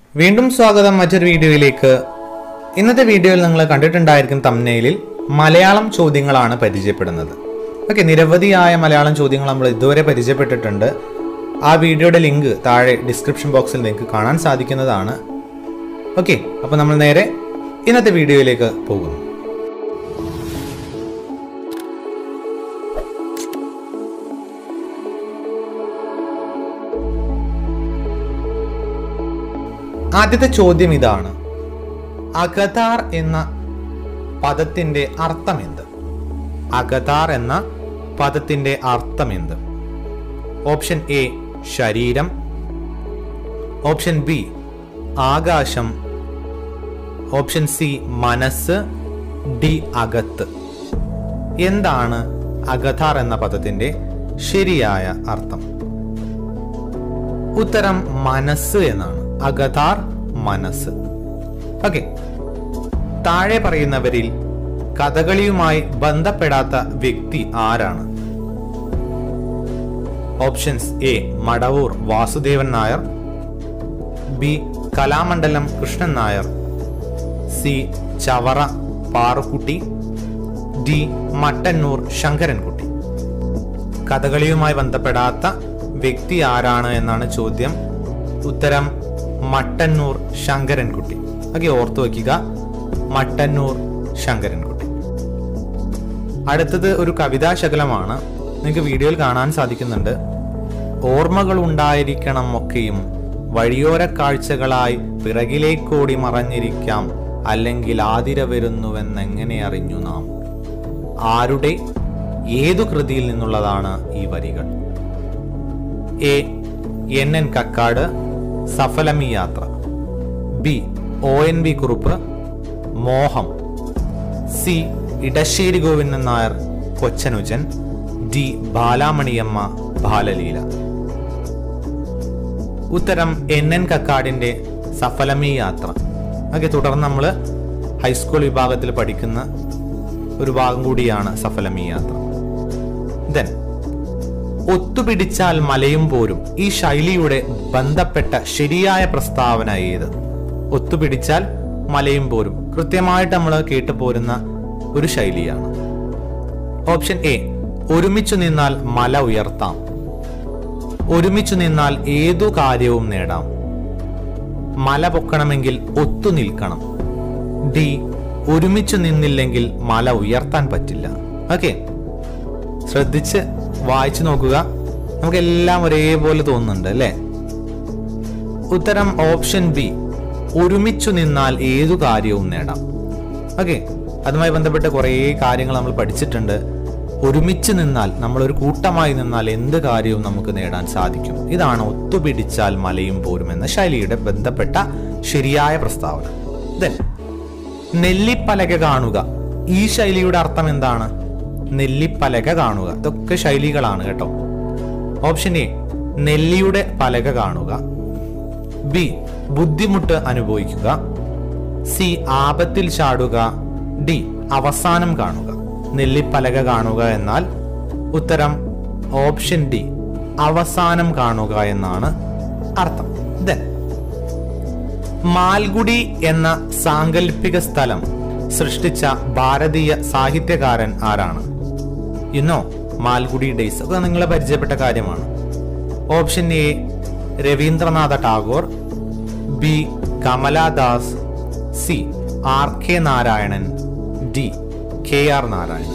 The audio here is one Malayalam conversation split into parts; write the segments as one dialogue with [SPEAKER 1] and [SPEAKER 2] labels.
[SPEAKER 1] വീണ്ടും സ്വാഗതം മറ്റൊരു വീഡിയോയിലേക്ക് ഇന്നത്തെ വീഡിയോയിൽ നിങ്ങൾ കണ്ടിട്ടുണ്ടായിരിക്കും തമ്നയിലിൽ മലയാളം ചോദ്യങ്ങളാണ് പരിചയപ്പെടുന്നത് ഓക്കെ നിരവധിയായ മലയാളം ചോദ്യങ്ങൾ നമ്മൾ ഇതുവരെ പരിചയപ്പെട്ടിട്ടുണ്ട് ആ വീഡിയോയുടെ ലിങ്ക് താഴെ ഡിസ്ക്രിപ്ഷൻ ബോക്സിൽ നിങ്ങൾക്ക് കാണാൻ സാധിക്കുന്നതാണ് ഓക്കെ അപ്പോൾ നമ്മൾ നേരെ ഇന്നത്തെ വീഡിയോയിലേക്ക് പോകുന്നു ആദ്യത്തെ ചോദ്യം ഇതാണ് അഗതാർ എന്ന പദത്തിന്റെ അർത്ഥം എന്ത് അഗതാർ എന്ന പദത്തിന്റെ അർത്ഥം എന്ത് ഓപ്ഷൻ എ ശരീരം ഓപ്ഷൻ ബി ആകാശം ഓപ്ഷൻ സി മനസ്സ് ഡി അകത്ത് എന്താണ് അഗതാർ എന്ന പദത്തിന്റെ ശരിയായ അർത്ഥം ഉത്തരം മനസ്സ് എന്നാണ് അഗതാർ മനസ്സ് ഓക്കെ താഴെ പറയുന്നവരിൽ കഥകളിയുമായി ബന്ധപ്പെടാത്ത വ്യക്തി ആരാണ് options A Madavoor Vasudevan Nair B Kalamandalam Krishnan Nair C Chavara Parukutty D Mattannur Sankarankutty കഥകളിയുമായി ബന്ധപ്പെടാത്ത വ്യക്തി ആരാണ് എന്നാണ് ചോദ്യം ഉത്തരം മട്ടന്നൂർ ശങ്കരൻകുട്ടി ഓക്കെ ഓർത്തു വയ്ക്കുക മട്ടന്നൂർ ശങ്കരൻകുട്ടി അടുത്തത് ഒരു കവിതാ ശകലമാണ് നിങ്ങൾക്ക് വീഡിയോയിൽ കാണാൻ സാധിക്കുന്നുണ്ട് ഓർമ്മകൾ ഉണ്ടായിരിക്കണം ഒക്കെയും വഴിയോര കാഴ്ചകളായി പിറകിലേക്കോടി മറഞ്ഞിരിക്കാം അല്ലെങ്കിൽ ആതിര വരുന്നുവെന്നെങ്ങനെ അറിഞ്ഞു നാം ആരുടെ ഏതു കൃതിയിൽ നിന്നുള്ളതാണ് ഈ വരികൾ A N N Kakkad Saphalamee Yathra B O N V Kurup Moham C Edasseri Govindan Nair Kochanujan D Balamaniamma Balaleela ഉത്തരം എൻ എൻ കക്കാടിന്റെ സഫലമി യാത്ര ഓക്കെ തുടർന്ന് നമ്മൾ ഹൈസ്കൂൾ വിഭാഗത്തിൽ പഠിക്കുന്ന ഒരു ഭാഗം കൂടിയാണ് സഫലമി യാത്ര ദെൻ ഒത്തുപിടിച്ചാൽ മലയും പോരും ഈ ശൈലിയുടെ ബന്ധപ്പെട്ട ശരിയായ പ്രസ്താവന ഏത് ഒത്തുപിടിച്ചാൽ മലയും പോരും കൃത്യമായിട്ട് നമ്മൾ കേട്ടു പോരുന്ന ഒരു ശൈലിയാണ് ഓപ്ഷൻ എ ഒരുമിച്ചു നിന്നാൽ മല ഉയർത്താം ഒരുമിച്ചു നിന്നാൽ ഏതു കാര്യവും നേടാം മല പൊക്കണമെങ്കിൽ ഒത്തു നിൽക്കണം ഡി ഒരുമിച്ചു നിന്നില്ലെങ്കിൽ മല ഉയർത്താൻ പറ്റില്ല ഓക്കെ ശ്രദ്ധിച്ച് വായിച്ചു നോക്കുക നമുക്ക് എല്ലാം ഒരേപോലെ തോന്നുന്നുണ്ട് അല്ലേ ഉത്തരം ഓപ്ഷൻ ബി ഒരുമിച്ചു നിന്നാൽ ഏതു കാര്യവും നേടാം ഓക്കെ അതുമായി ബന്ധപ്പെട്ട് കുറേ കാര്യങ്ങൾ നമ്മൾ പഠിച്ചിട്ടുണ്ട് ഒരുമിച്ച് നിന്നാൽ നമ്മൾ ഒരു കൂട്ടമായി നിന്നാൽ എന്ത് കാര്യവും നമുക്ക് നേടാൻ സാധിക്കും ഇതാണ് ഒത്തുപിടിച്ചാൽ മലയും പോരും എന്ന ശൈലിയുടെ ബന്ധപ്പെട്ട ശരിയായ പ്രസ്താവന ദെൻ നെല്ലിപ്പലക കാണുക ഈ ശൈലിയുടെ അർത്ഥം എന്താണ് നെല്ലിപ്പലക കാണുക ഇതൊക്കെ ശൈലികളാണ് കേട്ടോ ഓപ്ഷൻ എ നെല്ലിയുടെ പലക കാണുക ബി ബുദ്ധിമുട്ട് അനുഭവിക്കുക സി ആപത്തിൽ ചാടുക ഡി അവസാനം കാണുക നെല്ലിപ്പലക കാണുക എന്നാൽ ഉത്തരം ഓപ്ഷൻ ഡി അവസാനം കാണുക എന്നാണ് അർത്ഥം ദെൻ മാൽഗുഡി എന്ന സാങ്കല്പിക സ്ഥലം സൃഷ്ടിച്ച ഭാരതീയ സാഹിത്യകാരൻ ആരാണ് ഇന്നോ മാൽഗുഡി ഡേയ്സ് ഒക്കെ നിങ്ങളെ പരിചയപ്പെട്ട കാര്യമാണ് option A Rabindranath Tagore B Kamala Das C R K Narayanan D K R Narayanan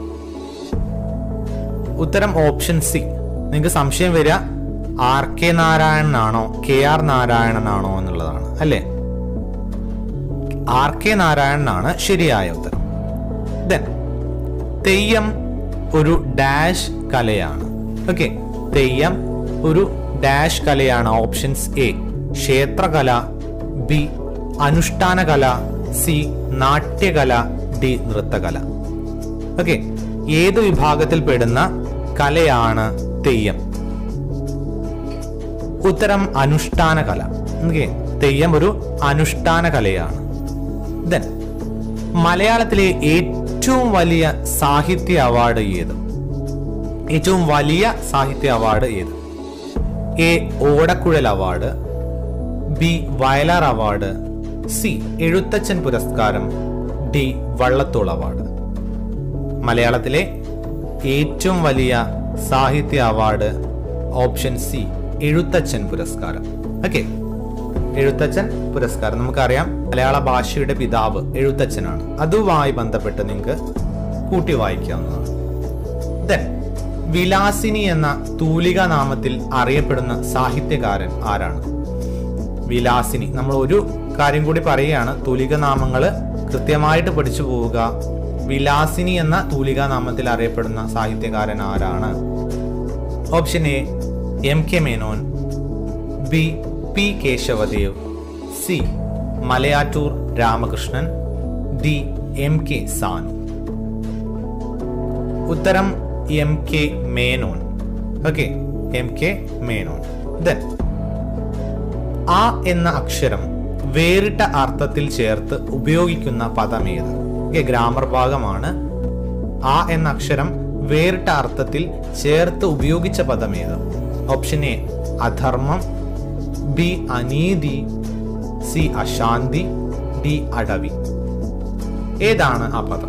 [SPEAKER 1] ഉത്തരം ഓപ്ഷൻ സി നിങ്ങൾക്ക് സംശയം വരിക ആർ കെ നാരായണനാണോ കെ ആർ നാരായണനാണോ എന്നുള്ളതാണ് അല്ലേ ആർ കെ നാരായണനാണ് ശരിയായ ഉത്തരം ദെൻ തെയ്യം ഒരു ഡാഷ് കലയാണ് ഓക്കെ തെയ്യം ഒരു ഡാഷ് കലയാണ് ഓപ്ഷൻസ് എ ക്ഷേത്രകല ബി അനുഷ്ഠാന കല സി നാട്യകല ഡി നൃത്തകല ഓക്കെ ഏത് വിഭാഗത്തിൽ പെടുന്ന കലയാണ് തെയ്യം ഉത്തരം അനുഷ്ഠാന കല ഓക്കെ തെയ്യം ഒരു അനുഷ്ഠാന കലയാണ് ദെൻ മലയാളത്തിലെ ഏറ്റവും വലിയ സാഹിത്യ അവാർഡ് ഏത് ഏറ്റവും വലിയ സാഹിത്യ അവാർഡ് ഏത് A Odakkuzhal award B Vayalar award C Ezhuthachan പുരസ്കാരം ഡി വള്ളത്തോൾ അവാർഡ് മലയാളത്തിലെ ഏറ്റവും വലിയ സാഹിത്യ അവാർഡ് ഓപ്ഷൻ സി എഴുത്തച്ഛൻ പുരസ്കാരം ഓക്കെ എഴുത്തച്ഛൻ പുരസ്കാരം നമുക്കറിയാം മലയാള ഭാഷയുടെ പിതാവ് എഴുത്തച്ഛനാണ് അതുമായി ബന്ധപ്പെട്ട് നിങ്ങൾക്ക് കൂട്ടി വായിക്കാവുന്നതാണ് ദെൻ വിലാസിനി എന്ന തൂലിക നാമത്തിൽ അറിയപ്പെടുന്ന സാഹിത്യകാരൻ ആരാണ് വിലാസിനി നമ്മൾ ഒരു കാര്യം കൂടി പറയുകയാണ് തൂലിക നാമങ്ങൾ കൃത്യമായിട്ട് പഠിച്ചു പോവുക വിലാസിനി എന്ന തൂലിക നാമത്തിൽ അറിയപ്പെടുന്ന സാഹിത്യകാരൻ ആരാണ് option A M K Menon B P Kesavadev C Malayattoor Ramakrishnan D M K Sanu ഉത്തരം M K Menon okay M K Menon then ആ എന്ന അക്ഷരം വേറിട്ട അർത്ഥത്തിൽ ചേർത്ത് ഉപയോഗിക്കുന്ന പദമേത് ഓക്കെ ഗ്രാമർ ഭാഗമാണ് ആ എന്ന അക്ഷരം വേറിട്ട അർത്ഥത്തിൽ ചേർത്ത് ഉപയോഗിച്ച പദമേത് ഓപ്ഷൻ എ അധർമ്മം ബി അനീതി സി അശാന്തി ഡി അടവി ഏതാണ് ആ പദം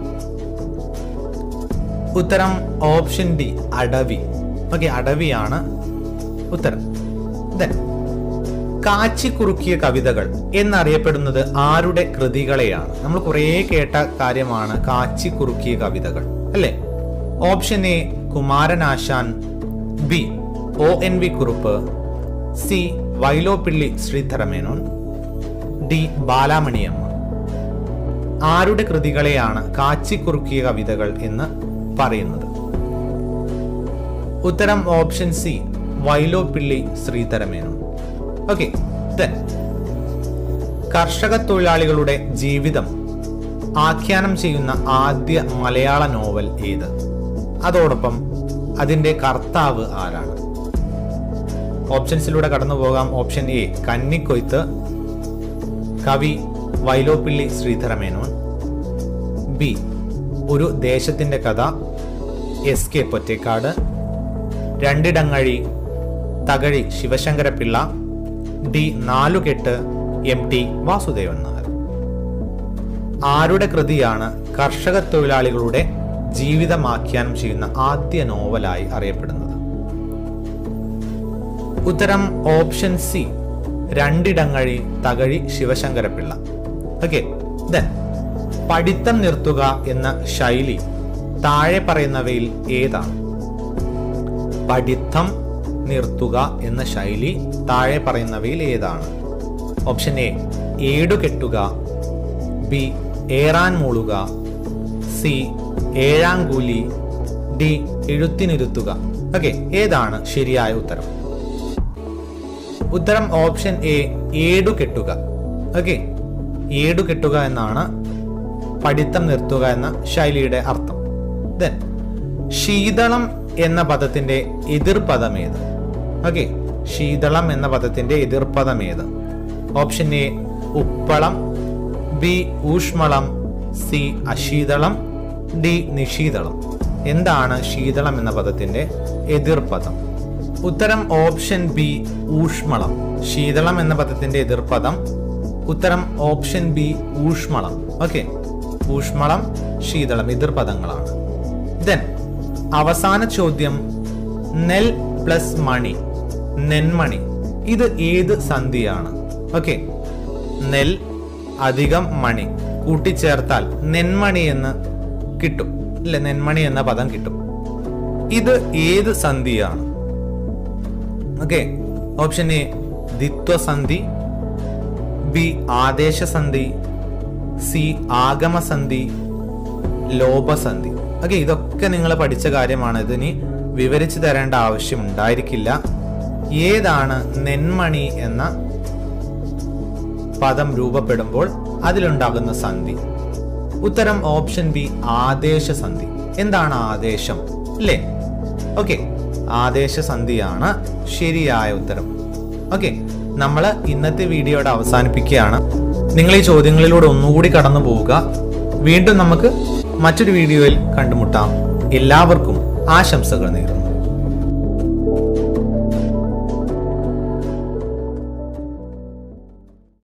[SPEAKER 1] ഉത്തരം ഓപ്ഷൻ ഡി അടവി ഓക്കെ അടവിയാണ് ഉത്തരം ദെൻ കാച്ചിക്കുറുക്കിയ കവിതകൾ എന്നറിയപ്പെടുന്നത് ആരുടെ കൃതികളെയാണ് നമ്മൾ കുറേ കേട്ട കാര്യമാണ് കാച്ചിക്കുറുക്കിയ കവിതകൾ അല്ലേ option A Kumaranasan B O N V Kurup C Vyloppilli Sreedhara Menon D Balamaniamma ആരുടെ കൃതികളെയാണ് കാച്ചിക്കുറുക്കിയ കവിതകൾ എന്ന് പറയുന്നത് ഉത്തരം option C Vyloppilli Sreedhara Menon okay then കർഷക തൊഴിലാളികളുടെ ജീവിതം ആഖ്യാനം ചെയ്യുന്ന ആദ്യ മലയാള നോവൽ ഏത് അതോടൊപ്പം അതിന്റെ കർത്താവ് ആരാണ് ഓപ്ഷൻസിലൂടെ കടന്നു പോകാം ഓപ്ഷൻ എ കന്നിക്കൊയ്ത്ത് കവി വൈലോപ്പിള്ളി ശ്രീധരമേനോൻ ബി ഒരു ദേശത്തിന്റെ കഥ S K Pottekkatt Randidangazhi Thakazhi Sivasankara Pillai D Nalukettu M T Vasudevan Nair ആരുടെ കൃതിയാണ് കർഷക തൊഴിലാളികളുടെ ജീവിതമാഖ്യാനം ചെയ്യുന്ന ആദ്യ നോവലായി അറിയപ്പെടുന്നത് ഉത്തരം option C Randidangazhi Thakazhi Sivasankara Pillai okay then പഠിത്തം നിർത്തുക എന്ന ശൈലി താഴെ പറയുന്നവയിൽ ഏതാണ് പഠിത്തം നിർത്തുക എന്ന ശൈലി താഴെ പറയുന്നവയിൽ ഏതാണ് ഓപ്ഷൻ എ ഏടുകെട്ടുക ബി ഏറാൻ മൂളുക സി ഏഴാങ്കൂലി ഡി എഴുത്തിനിരുത്തുക ഓക്കെ ഏതാണ് ശരിയായ ഉത്തരം ഉത്തരം ഓപ്ഷൻ എ ഏടു കെട്ടുക ഓക്കെ ഏടു കെട്ടുക എന്നാണ് പഠിത്തം നിർത്തുക എന്ന ശൈലിയുടെ അർത്ഥം ദെൻ ശീതളം എന്ന പദത്തിന്റെ എതിർപദം ഏത് ഓക്കെ ശീതളം എന്ന പദത്തിന്റെ എതിർപദം ഏത് ഓപ്ഷൻ എ ഉപ്പളം ബി ഊഷ്മളം സി അശീതളം ഡി നിശീതളം എന്താണ് ശീതളം എന്ന പദത്തിന്റെ എതിർപദം ഉത്തരം ഓപ്ഷൻ ബി ഊഷ്മളം ശീതളം എന്ന പദത്തിന്റെ എതിർപദം ഉത്തരം ഓപ്ഷൻ ബി ഊഷ്മളം ഓക്കെ ഊഷ്മളം ശീതളം എതിർപദങ്ങളാണ് ദെൻ അവസാന ചോദ്യം നെൽ പ്ലസ് മണി നെന്മണി ഇത് ഏത് സന്ധിയാണ് ഓക്കെ നെൽ അധികം മണി കൂട്ടിച്ചേർത്താൽ നെന്മണി എന്ന് കിട്ടും അല്ലെ നെന്മണി എന്ന പദം കിട്ടും ഇത് ഏത് സന്ധിയാണ് ഓക്കെ ഓപ്ഷൻ എ ദ്വിത്വസന്ധി ബി ആദേശസന്ധി സി ആഗമസന്ധി ലോപസന്ധി ഓക്കെ ഇതൊക്കെ നിങ്ങൾ പഠിച്ച കാര്യമാണ് ഇതിനി വിവരിച്ചു തരേണ്ട ആവശ്യം ഉണ്ടായിരിക്കില്ല ഏതാണ് നെന്മണി എന്ന പദം രൂപപ്പെടുമ്പോൾ അതിലുണ്ടാകുന്ന സന്ധി ഉത്തരം ഓപ്ഷൻ ബി ആദേശ സന്ധി എന്താണ് ആദേശം അല്ലേ ഓക്കെ ആദേശ സന്ധിയാണ് ശരിയായ ഉത്തരം ഓക്കെ നമ്മൾ ഇന്നത്തെ വീഡിയോയുടെ അവസാനിപ്പിക്കുകയാണ് നിങ്ങൾ ഈ ചോദ്യങ്ങളിലൂടെ ഒന്നുകൂടി കടന്നു പോവുക വീണ്ടും നമുക്ക് മറ്റൊരു വീഡിയോയിൽ കണ്ടുമുട്ടാം എല്ലാവർക്കും ആശംസകൾ നേരുന്നു